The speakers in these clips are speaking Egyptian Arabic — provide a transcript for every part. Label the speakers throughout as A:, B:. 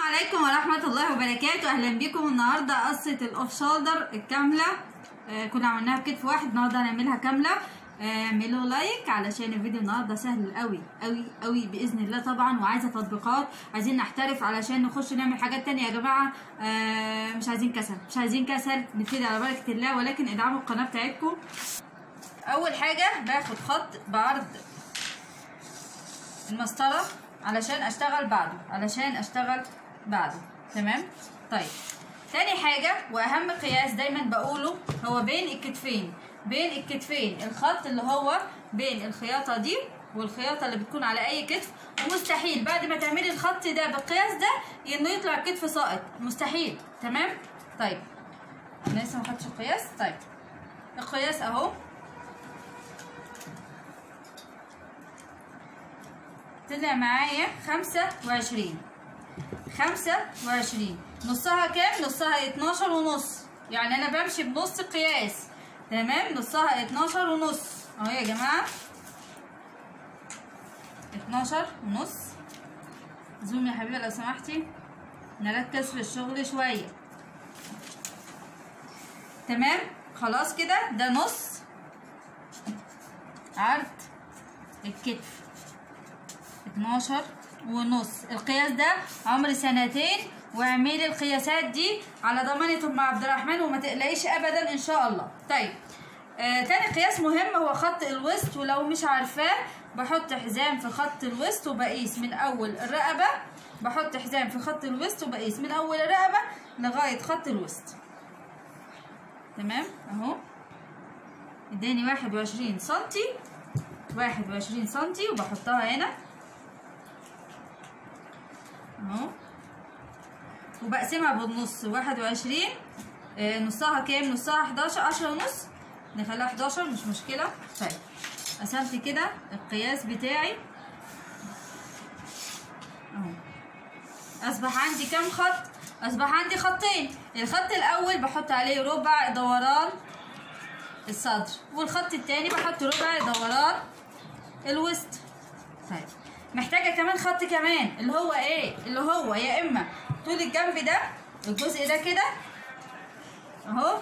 A: عليكم ورحمة الله وبركاته أهلا بكم النهاردة قصة الأوف شولدر الكاملة آه كنا عملناها بكتف واحد النهاردة هنعملها كاملة آه، اعملوا لايك علشان الفيديو النهارده سهل قوي قوي قوي باذن الله طبعا وعايزه تطبيقات عايزين نحترف علشان نخش نعمل حاجات تانية يا جماعه آه، مش عايزين كسل مش عايزين كسل نبتدي على بركه الله ولكن ادعموا القناه بتاعتكم اول حاجه باخد خط بعرض المسطره علشان اشتغل بعده علشان اشتغل بعده تمام طيب تاني حاجة وأهم قياس دايما بقوله هو بين الكتفين بين الكتفين الخط اللي هو بين الخياطة دي والخياطة اللي بتكون على أي كتف ومستحيل بعد ما تعملي الخط ده بالقياس ده إنه يطلع الكتف ساقط مستحيل تمام طيب أنا لسه ما خدتش القياس طيب القياس أهو طلع معايا خمسة وعشرين خمسة وعشرين نصها كام؟ نصها اتناشر ونص يعني أنا بمشي بنص قياس تمام نصها اتناشر ونص أهو يا جماعة اتناشر ونص زوم يا حبيبة لو سمحتي نركز في الشغل شوية تمام خلاص كده ده نص عرض الكتف اتناشر ونص القياس ده عمر سنتين واعملي القياسات دي على ضمانة ام عبد الرحمن وما تقلقيش ابدا ان شاء الله طيب آه تاني قياس مهم هو خط الوسط ولو مش عارفاه بحط حزام في خط الوسط وبقيس من اول الرقبة بحط حزام في خط الوسط وبقيس من اول الرقبة لغاية خط الوسط تمام اهو اداني واحد وعشرين سنتي واحد وعشرين سنتي وبحطها هنا اهو وبقسمها بالنص واحد وعشرين آه نصها كام نصها حداشر عشرة ونص نخليها حداشر مش مشكلة طيب قسمت كده القياس بتاعي اهو اصبح عندي كام خط اصبح عندي خطين الخط الاول بحط عليه ربع دوران الصدر والخط التاني بحط ربع دوران الوسط طيب محتاجة كمان خط كمان اللي هو ايه اللي هو يا اما طول الجنب ده الجزء ده كده اهو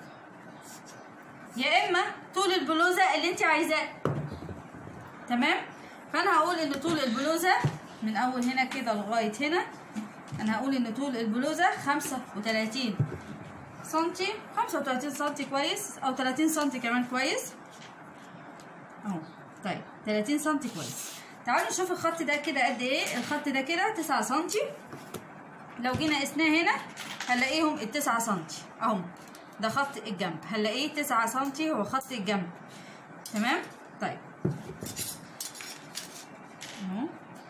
A: يا اما طول البلوزة اللي انت عايزاه تمام فانا هقول ان طول البلوزة من اول هنا كده لغاية هنا انا هقول ان طول البلوزة خمسة وتلاتين سنتي خمسة وتلاتين سنتي كويس او تلاتين سنتي كمان كويس اهو طيب تلاتين سنتي كويس تعالوا نشوف الخط ده كده قد ايه الخط ده كده تسعة سنتي لو جينا قسناه هنا هنلاقيهم التسعة سنتي اهو ده خط الجنب هنلاقيه تسعة سنتي هو خط الجنب تمام طيب اهو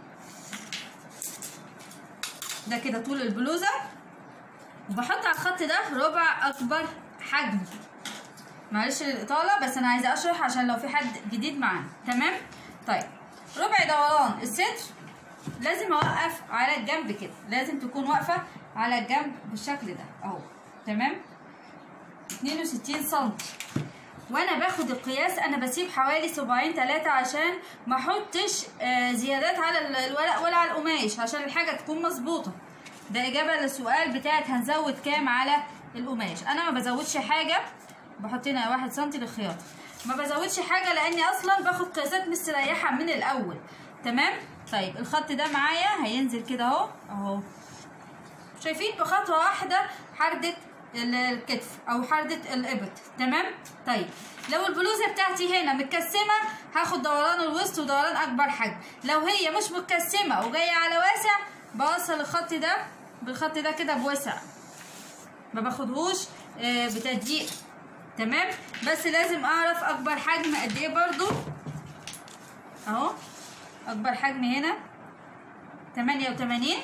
A: ده كده طول البلوزة وبحط على الخط ده ربع اكبر حجم معلش للاطالة بس انا عايزة اشرح عشان لو في حد جديد معانا تمام طيب ربع دوران الصدر لازم اوقف على الجنب كده لازم تكون واقفه على الجنب بالشكل ده اهو تمام 62 سم وانا باخد القياس انا بسيب حوالي صباعين ثلاثة عشان ما احطش آه زيادات على الورق ولا على القماش عشان الحاجه تكون مظبوطه ده اجابه للسؤال بتاعت هنزود كام على القماش انا ما بزودش حاجه بحط هنا واحد سنتي للخياطه ما بزودش حاجه لاني اصلا باخد قياسات مستريحه من الاول تمام طيب الخط ده معايا هينزل كده اهو اهو شايفين بخطوه واحده حرده الكتف او حرده الابط تمام طيب لو البلوزه بتاعتي هنا متكسمه هاخد دوران الوسط ودوران اكبر حجم لو هي مش متكسمه وجايه على واسع بوصل الخط ده بالخط ده كده بوسع ما باخدهوش بتضييق تمام بس لازم اعرف اكبر حجم قد ايه برضو اهو اكبر حجم هنا تمانية وتمانين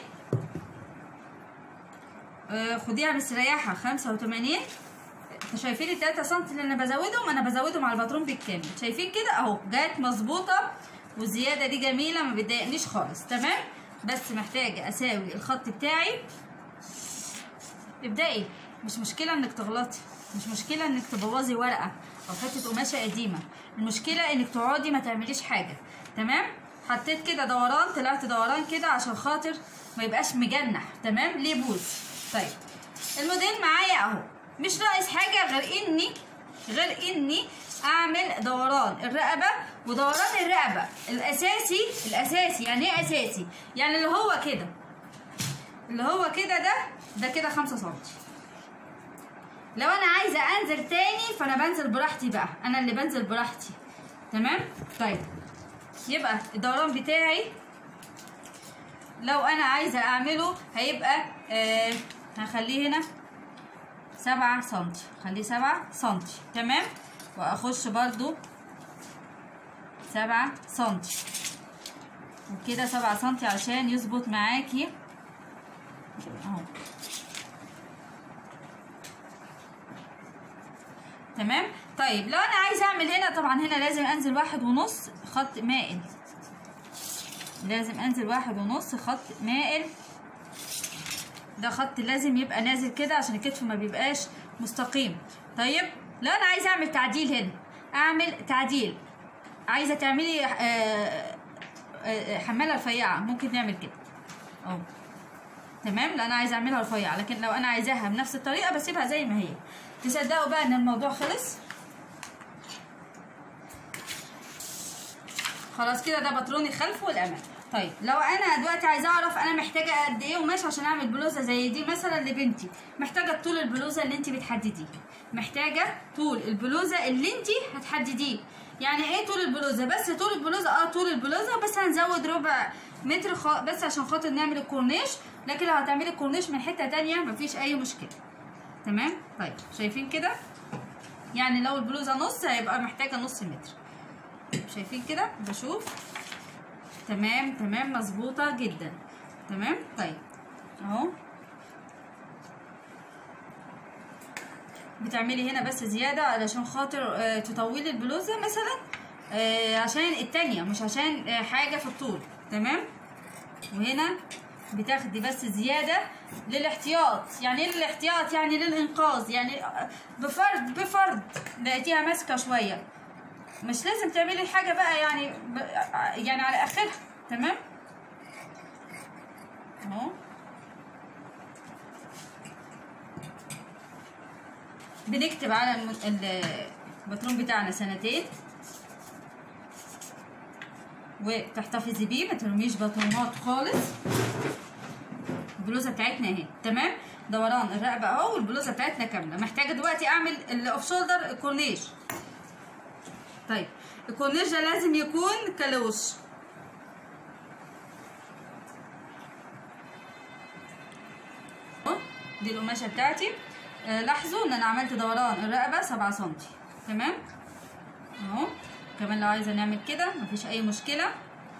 A: آه خديها مستريحة خمسة وتمانين شايفين التلاتة سنتي اللي انا بزودهم انا بزودهم على الباترون بالكامل شايفين كده اهو جات مظبوطة والزيادة دي جميلة ما بتضايقنيش خالص تمام بس محتاجة اساوي الخط بتاعي ابدأي مش مشكلة انك تغلطي مش مشكلة انك تبوظي ورقة او حتة قماشة قديمة المشكلة انك تقعدي ما تعمليش حاجة تمام حطيت كده دوران طلعت دوران كده عشان خاطر ما يبقاش مجنح تمام ليه بوز طيب الموديل معايا اهو مش ناقص حاجه غير اني غير اني اعمل دوران الرقبه ودوران الرقبه الاساسي الاساسي يعني ايه اساسي يعني اللي هو كده اللي هو كده ده ده كده خمسة سنتي لو انا عايزه انزل تاني فانا بنزل براحتي بقى انا اللي بنزل براحتي تمام طيب يبقى الدوران بتاعي لو انا عايزه اعمله هيبقى آه هخليه هنا سبعة سنتي خليه سبعة سنتي تمام واخش برضو سبعة سنتي وكده سبعة سنتي عشان يظبط معاكي اهو تمام طيب لو انا عايزه اعمل هنا طبعا هنا لازم انزل واحد ونص خط مائل لازم انزل واحد ونص خط مائل ده خط لازم يبقى نازل كده عشان الكتف ما بيبقاش مستقيم طيب لو انا عايزه اعمل تعديل هنا اعمل تعديل عايزه تعملي آه، آه، حماله رفيعه ممكن نعمل كده اهو تمام لا انا عايزه اعملها رفيعه لكن لو انا عايزاها بنفس الطريقه بسيبها زي ما هي تصدقوا بقى ان الموضوع خلص خلاص كده ده باترون الخلف والامام طيب لو انا دلوقتي عايزه اعرف انا محتاجه قد ايه قماش عشان اعمل بلوزه زي دي مثلا لبنتي محتاجه طول البلوزه اللي انت بتحدديه محتاجه طول البلوزه اللي انت هتحدديه يعني ايه طول البلوزه بس طول البلوزه اه طول البلوزه بس هنزود ربع متر خ... بس عشان خاطر نعمل الكورنيش لكن لو هتعملي الكورنيش من حته تانية مفيش اي مشكله تمام طيب شايفين كده يعني لو البلوزه نص هيبقى محتاجه نص متر شايفين كده بشوف تمام تمام مظبوطه جدا تمام طيب اهو بتعملي هنا بس زياده علشان خاطر آه تطولي البلوزه مثلا آه عشان التانية مش عشان آه حاجه في الطول تمام وهنا بتاخدي بس زياده للاحتياط يعني ايه للاحتياط يعني للانقاذ يعني بفرد بفرد لقيتيها ماسكه شويه مش لازم تعملي حاجه بقى يعني ب... يعني على اخرها تمام اهو بنكتب على الم... الباترون بتاعنا سنتين وتحتفظي بيه ما ترميش باترونات خالص البلوزه بتاعتنا اهي تمام دوران الرقبه اهو والبلوزه بتاعتنا كامله محتاجه دلوقتي اعمل الاوف شولدر الكورنيش طيب الكورنيش ده لازم يكون كالوش دي القماشه بتاعتي آه لاحظوا ان انا عملت دوران الرقبه سبعة سنتي تمام اهو كمان لو عايزه نعمل كده مفيش اي مشكله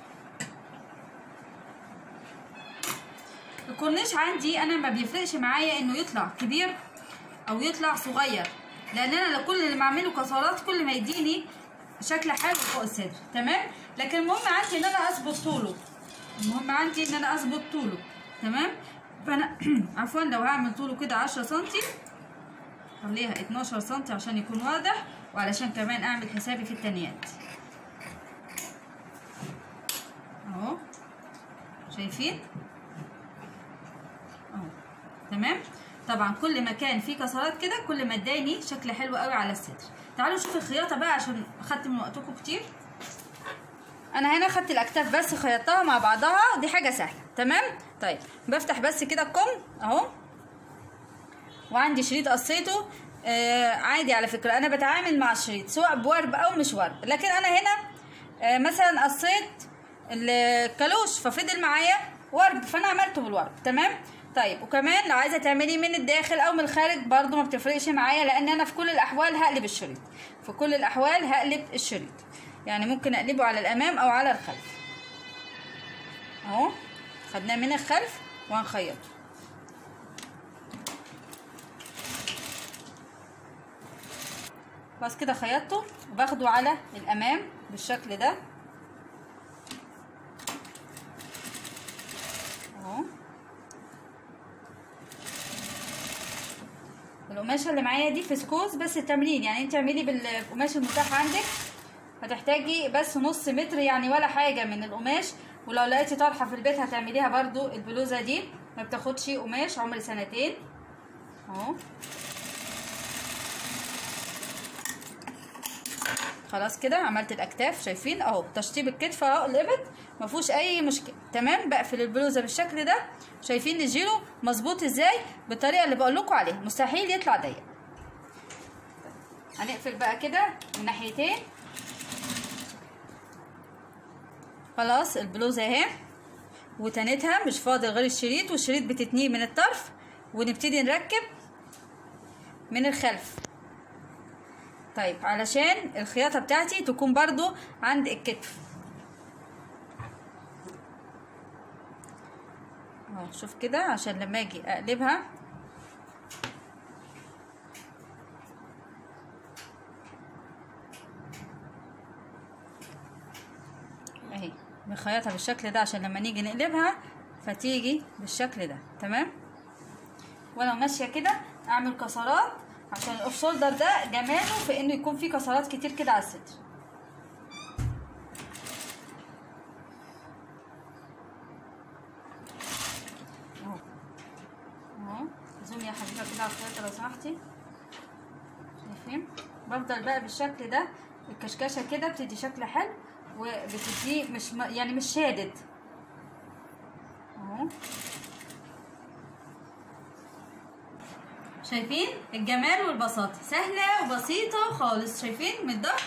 A: الكورنيش عندي انا ما بيفرقش معايا انه يطلع كبير او يطلع صغير لان انا لو كل اللي بعمله كسرات كل ما يديني شكل حلو فوق الصدر تمام لكن المهم عندي ان انا اظبط طوله المهم عندي ان انا اظبط طوله تمام فانا عفوا لو هعمل طوله كده 10 سنتي خليها 12 سنتي عشان يكون واضح وعلشان كمان اعمل حسابي في التانيات اهو شايفين اهو تمام طبعا كل ما كان فيه كسرات كده كل ما اداني شكل حلو قوي على الصدر تعالوا نشوف الخياطه بقى عشان اخدت من وقتكم كتير انا هنا خدت الاكتاف بس خيطتها مع بعضها دي حاجه سهله تمام طيب بفتح بس كده الكم اهو وعندي شريط قصيته آه عادي على فكره انا بتعامل مع الشريط سواء بورب او مش ورب لكن انا هنا آه مثلا قصيت الكالوش ففضل معايا ورب فانا عملته بالورب تمام طيب وكمان لو عايزه تعملي من الداخل او من الخارج برضو ما بتفرقش معايا لان انا في كل الاحوال هقلب الشريط في كل الاحوال هقلب الشريط يعني ممكن اقلبه على الامام او على الخلف اهو خدناه من الخلف وهنخيطه بس كده خيطته وباخده على الامام بالشكل ده اهو القماشه اللي معايا دي فسكوز بس التمرين يعني انت اعملي بالقماش المتاح عندك هتحتاجي بس نص متر يعني ولا حاجه من القماش ولو لقيتي طرحه في البيت هتعمليها برضو البلوزه دي ما بتاخدش قماش عمر سنتين اهو خلاص كده عملت الاكتاف شايفين اهو تشطيب الكتف اهو الابط ما فيهوش اي مشكله تمام بقفل البلوزه بالشكل ده شايفين الجيرو مظبوط ازاي بالطريقه اللي بقول لكم عليها مستحيل يطلع ضيق هنقفل بقى كده من ناحيتين خلاص البلوزه اهي وتانتها مش فاضل غير الشريط والشريط بتتنيه من الطرف ونبتدي نركب من الخلف طيب علشان الخياطة بتاعتي تكون برضو عند الكتف اهو شوف كده عشان لما اجي اقلبها اهي بنخيطها بالشكل ده عشان لما نيجي نقلبها فتيجي بالشكل ده تمام وانا ماشيه كده اعمل كسرات عشان الاوف شولدر ده جماله في انه يكون فيه كسرات كتير كده على الصدر اهو اهو زوم يا حبيبه كده على الخياطه لو سمحتي شايفين بفضل بقى بالشكل ده الكشكشه كده بتدي شكل حلو وبتديه مش م- يعني مش شادد اهو شايفين الجمال والبساطة سهلة وبسيطة خالص شايفين من الظهر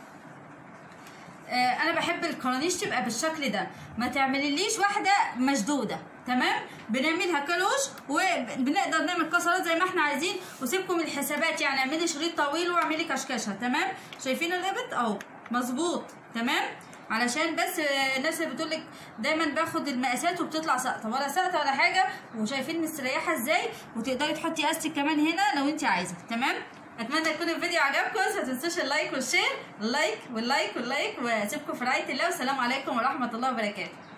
A: آه انا بحب الكرانيش تبقى بالشكل ده ما تعمليليش واحدة مشدودة تمام بنعملها كلوش وبنقدر نعمل كسرات زي ما احنا عايزين وسيبكم الحسابات يعني اعملي شريط طويل واعملي كشكشه تمام شايفين الابط اهو مظبوط تمام علشان بس آه، الناس اللي بتقولك دايما باخد المقاسات وبتطلع ساقطه ولا ساقطه ولا حاجه وشايفين مستريحه ازاي وتقدري تحطي استك كمان هنا لو انت عايزه تمام اتمنى يكون الفيديو عجبكم ما تنسوش اللايك والشير اللايك واللايك واللايك واسيبكم في رعايه الله والسلام عليكم ورحمه الله وبركاته